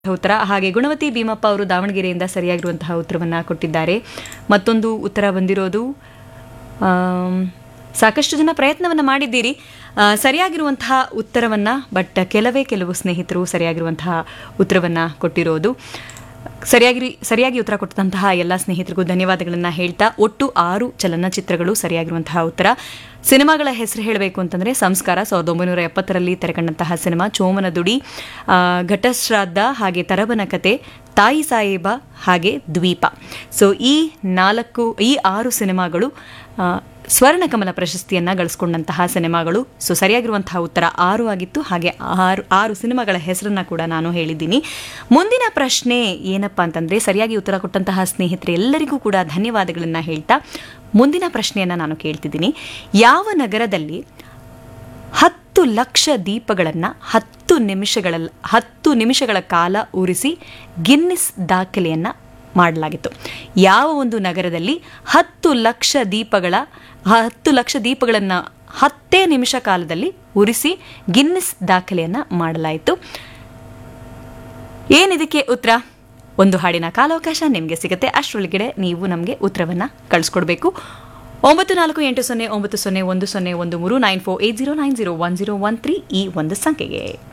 ಉತ್ತರ ಹಾಗೆ ಗುಣವತಿ ಭೀಮಪ್ಪ ಅವರು ದಾವಣಗೆರೆಯಿಂದ ಸರಿಯಾಗಿರುವಂತಹ ಉತ್ತರವನ್ನು ಕೊಟ್ಟಿದ್ದಾರೆ ಮತ್ತೊಂದು ಉತ್ತರ ಬಂದಿರೋದು ಆಮ್, ಸಾಕಷ್ಟು ಜನ ಪ್ರಯತ್ನವನ್ನು ಮಾಡಿದ್ದೀರಿ ಆ, ಸರಿಯಾಗಿರುವಂತಹ ಉತ್ತರವನ್ನು ಬಟ್ ಕೆಲವೇ ಕೆಲವು ಸ್ನೇಹಿತರು ಸರಿಯಾಗಿರುವಂತಹ ಉತ್ತರವನ್ನು ಕೊಟ್ಟಿರೋದು ಸರಿಯಾಗಿ ಸರಿಯಾಗಿ ಉತ್ತರ ಕೊಟ್ಟಂತಹ ಎಲ್ಲ ಸ್ನೇಹಿತರಿಗೂ ಧನ್ಯವಾದಗಳನ್ನು ಹೇಳ್ತಾ ಒಟ್ಟು ಆರು ಚಲನಚಿತ್ರಗಳು ಸರಿಯಾಗಿರುವಂತಹ ಉತ್ತರ ಸಿನಿಮಾಗಳ ಹೆಸರು ಹೇಳಬೇಕು ಅಂತಂದರೆ ಸಂಸ್ಕಾರ ಸಾವಿರದ ಒಂಬೈನೂರ ಎಪ್ಪತ್ತರಲ್ಲಿ ತೆರೆಕಂಡಂತಹ ಸಿನಿಮಾ ಚೋಮನ ದುಡಿ ಆ, ಘಟಶ್ರಾದ್ದ ಹಾಗೆ ತರಬನ ಕತೆ ತಾಯಿ ಸಾಹೇಬ ಹಾಗೆ ದ್ವೀಪ ಸೊ ಈ ನಾಲ್ಕು ಈ ಆರು ಸಿನಿಮಾಗಳು ಆ, ಸ್ವರ್ಣಕಮಲ ಪ್ರಶಸ್ತಿಯನ್ನು ಗಳಿಸ್ಕೊಂಡಂತಹ ಸಿನಿಮಾಗಳು ಸೊ ಸರಿಯಾಗಿರುವಂತಹ ಉತ್ತರ ಆರು ಆಗಿತ್ತು ಹಾಗೆ ಆರು ಆರು ಸಿನಿಮಾಗಳ ಹೆಸರನ್ನ ಕೂಡ ನಾನು ಹೇಳಿದ್ದೀನಿ ಮುಂದಿನ ಪ್ರಶ್ನೆ ಏನಪ್ಪ ಅಂತಂದರೆ ಸರಿಯಾಗಿ ಉತ್ತರ ಕೊಟ್ಟಂತಹ ಸ್ನೇಹಿತರೆ ಎಲ್ಲರಿಗೂ ಕೂಡ ಧನ್ಯವಾದಗಳನ್ನು ಹೇಳ್ತಾ ಮುಂದಿನ ಪ್ರಶ್ನೆಯನ್ನು ನಾನು ಕೇಳ್ತಿದ್ದೀನಿ ಯಾವ ನಗರದಲ್ಲಿ ಹತ್ತು ಲಕ್ಷ ದೀಪಗಳನ್ನು ಹತ್ತು ನಿಮಿಷಗಳ ಹತ್ತು ನಿಮಿಷಗಳ ಕಾಲ ಉರಿಸಿ ಗಿನ್ನಿಸ್ ದಾಖಲೆಯನ್ನು ಮಾಡಲಾಗಿತ್ತು ಯಾವ ಒಂದು ನಗರದಲ್ಲಿ ಹತ್ತು ಲಕ್ಷ ದೀಪಗಳ ಹತ್ತು ಲಕ್ಷ ದೀಪಗಳನ್ನು ಹತ್ತೇ ನಿಮಿಷ ಕಾಲದಲ್ಲಿ ಉರಿಸಿ ಗಿನ್ನಿಸ್ ದಾಖಲೆಯನ್ನು ಮಾಡಲಾಯಿತು ಏನಿದಕ್ಕೆ ಉತ್ತರ ಒಂದು ಹಾಡಿನ ಕಾಲಾವಕಾಶ ನಿಮಗೆ ಸಿಗುತ್ತೆ ಅಷ್ಟರೊಳಗಡೆ ನೀವು ನಮಗೆ ಉತ್ತರವನ್ನು ಕಳಿಸ್ಕೊಡ್ಬೇಕು ಒಂಬತ್ತು ನಾಲ್ಕು ಎಂಟು ಸೊನ್ನೆ ಒಂಬತ್ತು ಸೊನ್ನೆ ಒಂದು ಸೊನ್ನೆ ಒಂದು ಮೂರು nine four eight zero nine zero one zero one three ಈ ಒಂದು ಸಂಖ್ಯೆಗೆ